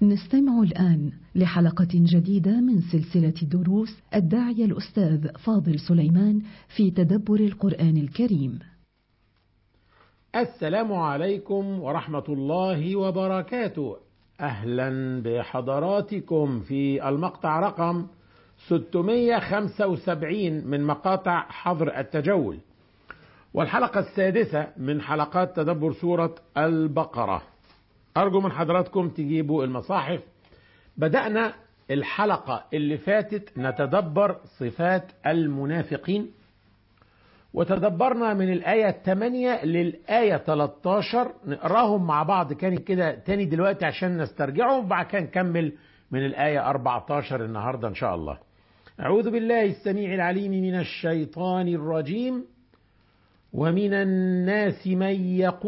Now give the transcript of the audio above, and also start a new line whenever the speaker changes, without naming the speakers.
نستمع الآن لحلقة جديدة من سلسلة دروس الداعية الأستاذ فاضل سليمان في تدبر القرآن الكريم.
السلام عليكم ورحمة الله وبركاته. أهلا بحضراتكم في المقطع رقم 675 من مقاطع حظر التجول. والحلقة السادسة من حلقات تدبر سورة البقرة. أرجو من حضراتكم تجيبوا المصاحف بدأنا الحلقة اللي فاتت نتدبر صفات المنافقين وتدبرنا من الآية 8 للآية 13 نقراهم مع بعض كان كده تاني دلوقتي عشان نسترجعهم وبعد كده نكمل من الآية 14 النهاردة إن شاء الله أعوذ بالله السميع العليم من الشيطان الرجيم ومن الناس من يقول